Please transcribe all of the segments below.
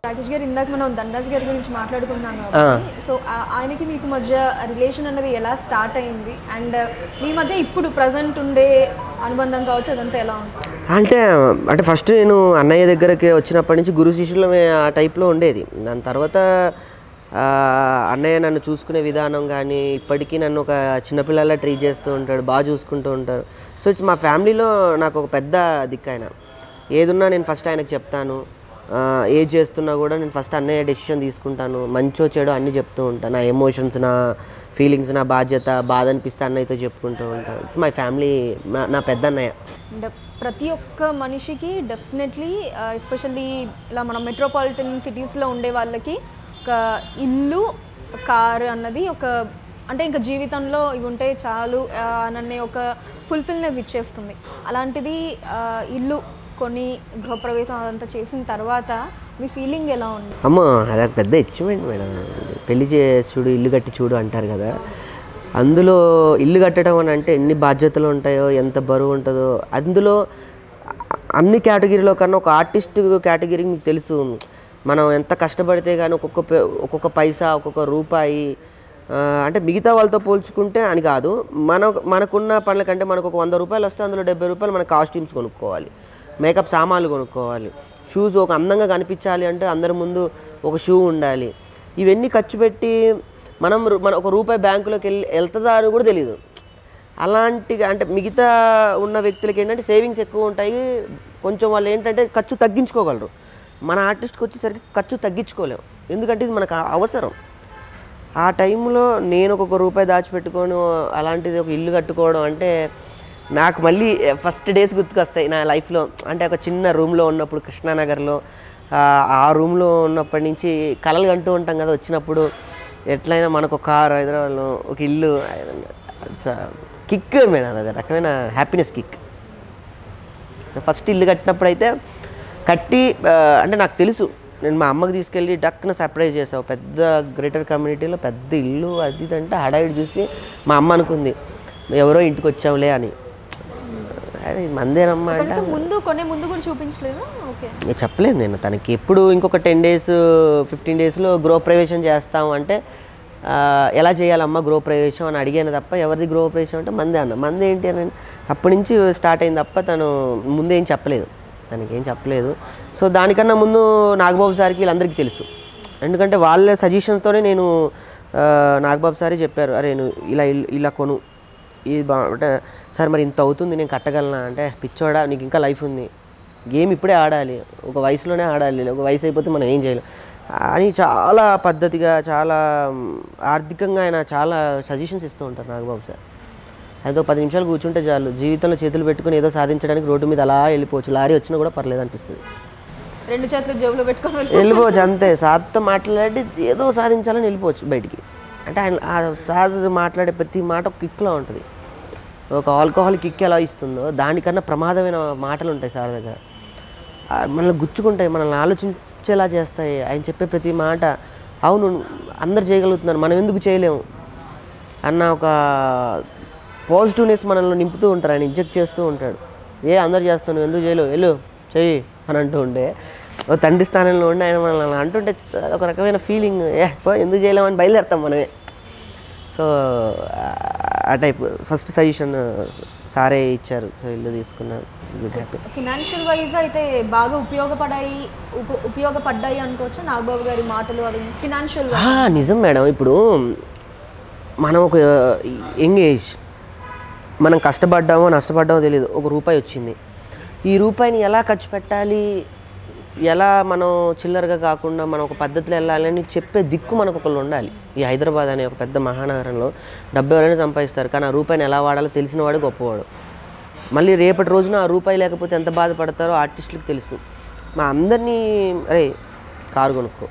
రాకేష్ గారు ఇందాక మనం ధనరాజ్ గారి గురించి మాట్లాడుకుంటున్నాం కాబట్టి సో ఆ- ఆయనకి మీకు మధ్య రిలేషన్ అనేది ఎలా స్టార్ట్ అయింది అండ్ మీ మధ్య ఇప్పుడు ప్రజెంట్ ఉండే అనుబంధం కావచ్చు అదంతా ఎలా ఉంటుంది అంటే అంటే ఫస్ట్ నేను అన్నయ్య దగ్గరికి వచ్చినప్పటి నుంచి గురు శిష్యులమే ఆ టైప్లో ఉండేది దాని తర్వాత ఆ, అన్నయ్య నన్ను చూసుకునే విధానం కానీ ఇప్పటికీ నన్ను ఒక చిన్నపిల్లలా ట్రీట్ చేస్తూ ఉంటాడు బాగా చూసుకుంటూ ఉంటారు సో ఇట్స్ మా ఫ్యామిలీలో నాకు ఒక పెద్ద దిక్కు ఆయన ఏదున్నా నేను ఫస్ట్ ఆయనకు చెప్తాను ఆ, ఏది చేస్తున్నా కూడా నేను ఫస్ట్ అన్నయ్య డెసిషన్ తీసుకుంటాను మంచో చెడో అన్నీ చెప్తూ ఉంటాను నా ఎమోషన్స్ నా ఫీలింగ్స్ నా బాధ్యత బాధ అనిపిస్తే అన్నయ్యతో చెప్పుకుంటూ ఉంటాను ఇట్స్ మై ఫ్యామిలీ నా పెద్ద అన్నయ్య అండ్ ప్రతి ఒక్క మనిషికి డెఫినెట్లీ ఎస్పెషల్లీ ఇలా మన మెట్రోపాలిటన్ సిటీస్లో ఉండే వాళ్ళకి ఒక ఇల్లు కారు అన్నది ఒక అంటే ఇంకా జీవితంలో ఇవి ఉంటే చాలు ఆ, అననే ఒక ఫుల్ఫిల్నెస్ ఇచ్చేస్తుంది అలాంటిది ఆ, ఇల్లు కొని గృహప్రవేశం అదంతా చేసిన తర్వాత మీ ఫీలింగ్ ఎలా ఉంది అమ్మ అదొక పెద్ద అచీవ్మెంట్ మేడం పెళ్లి చేసి చూడు ఇల్లు కట్టి చూడు అంటారు కదా అందులో ఇల్లు కట్టడం అని అంటే ఎన్ని బాధ్యతలు ఉంటాయో ఎంత బరువు ఉంటుందో అందులో అన్ని కేటగిరీలో కన్నా ఒక ఆర్టిస్ట్ కేటగిరీ మీకు తెలుసు మనం ఎంత కష్టపడితే కానీ ఒక్కొక్క పే- ఒక్కొక్క పైసా ఒక్కొక్క రూపాయి ఆ, అంటే మిగతా వాళ్ళతో పోల్చుకుంటే అని కాదు మన మనకున్న పనుల కంటే మనకు ఒక వంద రూపాయలు వస్తే అందులో డెబ్బై రూపాయలు మన కాస్ట్యూమ్స్ కొనుక్కోవాలి మేకప్ సామాన్లు కొనుక్కోవాలి షూస్ ఒక అందంగా కనిపించాలి అంటే అందరి ముందు ఒక షూ ఉండాలి ఇవన్నీ ఖర్చు పెట్టి మనం రు- మన ఒక రూపాయి బ్యాంకులోకి వెళ్ళి వెళ్తుందా అని కూడా తెలియదు అలాంటి అంటే మిగతా ఉన్న వ్యక్తులకి ఏంటంటే సేవింగ్స్ ఎక్కువ ఉంటాయి కొంచెం వాళ్ళు ఏంటంటే ఖర్చు తగ్గించుకోగలరు మన ఆర్టిస్ట్కి వచ్చేసరికి ఖర్చు తగ్గించుకోలేము ఎందుకంటే ఇది మనకు అవసరం ఆ టైంలో నేను ఒక రూపాయి దాచిపెట్టుకోను అలాంటిది ఒక ఇల్లు కట్టుకోవడం అంటే నాకు మళ్ళీ ఫస్ట్ డేస్ గుర్తుకొస్తాయి నా లైఫ్లో అంటే ఒక చిన్న రూమ్లో ఉన్నప్పుడు కృష్ణానగర్లో ఆ, ఆ రూమ్లో ఉన్నప్పటి నుంచి కలలు కంటూ ఉంటాం కదా వచ్చినప్పుడు ఎట్లయినా మనకు ఒక కార్ హైదరాబాద్లో ఒక ఇల్లు కిక్ మేడం అది ఒక రకమైన హ్యాపీనెస్ కిక్ ఫస్ట్ ఇల్లు కట్టినప్పుడు అయితే కట్టి ఆ, అంటే నాకు తెలుసు నేను మా అమ్మకి తీసుకెళ్ళి డక్కున సర్ప్రైజ్ చేసావు పెద్ద గ్రేటర్ కమ్యూనిటీలో పెద్ద ఇల్లు అది ఇది అంటే హడావిడి చూసి మా అమ్మ అనుకుంది ఎవరో ఇంటికి వచ్చావులే అని అరే ఇది మందేనమ్మా అంటే కనీసం ముందు కొనే ముందు కూడా చూపించలేదు ఓకే నేను చెప్పలేదు నేను తనకి ఎప్పుడు ఇంకొక టెన్ డేస్ ఫిఫ్టీన్ డేస్లో గృహప్రవేశం చేస్తాం అంటే ఆ, ఎలా చేయాలమ్మా గృహప్రవేశం అని అడిగాను తప్ప ఎవరిది గృహప్రవేశం అంటే మందే అన్న మంది ఏంటి అని అప్పటి నుంచి స్టార్ట్ అయింది తప్ప తను ముందేం చెప్పలేదు తనకి ఏం చెప్పలేదు సో దానికన్నా ముందు నాగబాబు సార్కి వీళ్ళందరికీ తెలుసు ఎందుకంటే వాళ్ళ సజెషన్స్తోనే నేను ఆ, నాగబాబు సారే చెప్పారు అరే నువ్వు ఇలా ఇల్- ఇలా కొను ఇది బా అంటే సార్ మరి ఇంత అవుతుంది నేను కట్టగలనా అంటే పిచ్చోడా నీకు ఇంకా లైఫ్ ఉంది గేమ్ ఇప్పుడే ఆడాలి ఒక వయసులోనే ఆడాలి ఒక వయసు అయిపోతే మనం ఏం చేయలేం అని చాలా పద్ధతిగా చాలా మ్, ఆర్థికంగా ఆయన చాలా సజెషన్స్ ఇస్తూ ఉంటారు నాగబాబు సార్ అయితే ఒక పది నిమిషాలు కూర్చుంటే చాలు జీవితంలో చేతులు పెట్టుకుని ఏదో సాధించడానికి రోడ్డు మీద అలా వెళ్ళిపోవచ్చు లారీ వచ్చినా కూడా పర్లేదు అనిపిస్తుంది రెండు చేతులు జేబులో పెట్టుకొని వెళ్ళి వెళ్ళిపోవచ్చు అంతే సార్తో మాట్లాడి ఏదో సాధించాలని వెళ్ళిపోవచ్చు బయటికి అంటే ఆయన ఆ సార్ మాట్లాడే ప్రతి మాట ఒక కిక్లో ఉంటుంది ఒక ఆల్కహాల్ కిక్ ఎలా ఇస్తుందో దానికన్నా ప్రమాదమైన మాటలు ఉంటాయి సార్ దగ్గర ఆ, మనల్ని గుచ్చుకుంటాయి మనల్ని ఆలోచించేలా చేస్తాయి ఆయన చెప్పే ప్రతి మాట అవును అందరు చేయగలుగుతున్నారు మనం ఎందుకు చేయలేము అన్న ఒక పాజిటివ్నెస్ మనల్ని నింపుతూ ఉంటారు ఆయన ఇంజెక్ట్ చేస్తూ ఉంటాడు ఏ అందరు చేస్తాను ఎందుకు చేయలేవు వెళ్ళు చెయ్యి అని అంటూ ఉంటే ఓ తండ్రి స్థానంలో ఉండి ఆయన మనల్ని అలా అంటుంటే చ- ఒక రకమైన ఫీలింగ్ ఏ పో ఎందుకు చేయలేమని బయలుదేరుతాం మనమే సో ఆ టైప్ ఫస్ట్ సజెషన్ సారే ఇచ్చారు సో ఇల్లు తీసుకున్నాను గుడ్ హ్యాపీ ఫినాన్షియల్ వైజ్ అయితే బాగా ఉపయోగపడాయి ఉప- ఉపయోగపడ్డాయి అనుకోవచ్చు నాగబాబు గారి మాటలు అవి ఫినాన్షియల్ ఆ, నిజం మేడం ఇప్పుడు మనం ఒక యంగ్ ఏజ్ మనం కష్టపడ్డామో నష్టపడ్డామో తెలియదు ఒక రూపాయి వచ్చింది ఈ రూపాయిని ఎలా ఖర్చు పెట్టాలి ఎలా మనం చిల్లరగా కాకుండా మనం ఒక పద్ధతిలో వెళ్ళాలి అని చెప్పే దిక్కు మనకు ఒకళ్ళు ఉండాలి ఈ హైదరాబాద్ అనే ఒక పెద్ద మహానగరంలో డబ్బు ఎవరైనా సంపాదిస్తారు కానీ ఆ రూపాయిని ఎలా వాడాలో తెలిసినవాడు గొప్పవాడు మళ్ళీ రేపటి రోజున ఆ రూపాయి లేకపోతే ఎంత బాధపడతారో ఆర్టిస్టులకు తెలుసు మా అందరినీ అరే కారు కొనుక్కో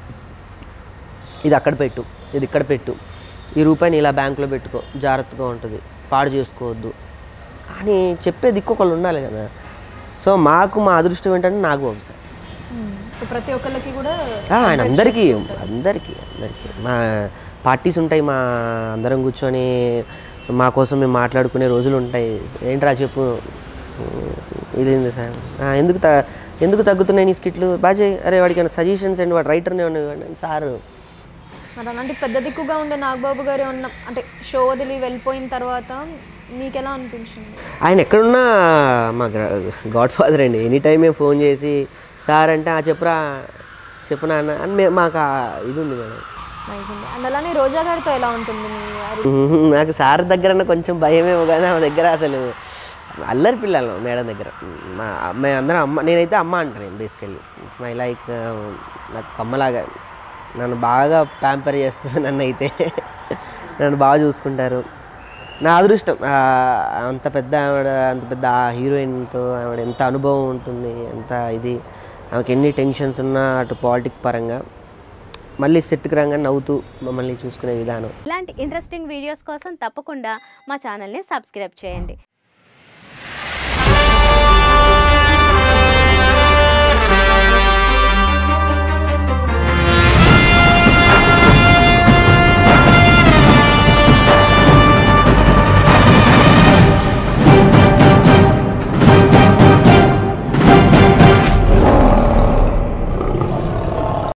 ఇది అక్కడ పెట్టు ఇది ఇక్కడ పెట్టు ఈ రూపాయిని ఇలా బ్యాంకులో పెట్టుకో జాగ్రత్తగా ఉంటుంది పాడు చేసుకోవద్దు అని చెప్పే దిక్కు ఒకళ్ళు ఉండాలి కదా సో మాకు మా అదృష్టం ఏంటంటే నాకు బాబు సార్ ప్రతి ఒక్కళ్ళకి కూడా ఆ, ఆయన అందరికీ అందరికీ అందరికీ మా పార్టీస్ ఉంటాయి మా అందరం కూర్చొని మా కోసం మేము మాట్లాడుకునే రోజులు ఉంటాయి ఏంట్రా చెప్పు ఇదేంది సార్ ఆ, ఎందుకు త- ఎందుకు తగ్గుతున్నాయి నీ స్కిట్లు బాగా చేయి అరే వాడికి ఏమైనా సజెషన్స్ అండి వాడు రైటర్నే ఇవ్వండి సార్ మరి అలాంటి పెద్ద దిక్కుగా ఉండే నాగబాబు గారు ఉన్న అంటే షో వదిలి వెళ్ళిపోయిన తర్వాత మీకు ఎలా అనిపించింది ఆయన ఎక్కడున్నా మా గాడ్ ఫాదర్ అండి ఎనీ టైం మేము ఫోన్ చేసి సార్ అంటే ఆ చెప్పురా చెప్పు నాన్న అని మే మాకు ఆ ఇది ఉంది మేడం నైస్ అండి అండ్ అలానే రోజా గారితో ఎలా ఉంటుంది మీ వారి నాకు సార్ దగ్గర కొంచెం భయమేమో కానీ ఆమె దగ్గర అసలు అల్లరి పిల్లలు మేడం దగ్గర మా మేము అందరం అమ్మ నేనైతే అమ్మ అంటాను బేసికల్లీ ఇట్స్ మై లైక్ నాకు అమ్మలాగా నన్ను బాగా ప్యాంపర్ చేస్తుంది నన్ను అయితే నన్ను బాగా చూసుకుంటారు నా అదృష్టం ఆ, అంత పెద్ద ఆవిడ అంత పెద్ద హీరోయిన్తో ఆవిడ ఎంత అనుభవం ఉంటుంది ఎంత ఇది ఆమెకి ఎన్ని టెన్షన్స్ ఉన్నా అటు పాలిటిక్ పరంగా మళ్ళీ సెట్కి రాగానే నవ్వుతూ మమ్మల్ని చూసుకునే విధానం ఇలాంటి ఇంట్రెస్టింగ్ వీడియోస్ కోసం తప్పకుండా మా ఛానల్ని సబ్స్క్రైబ్ చేయండి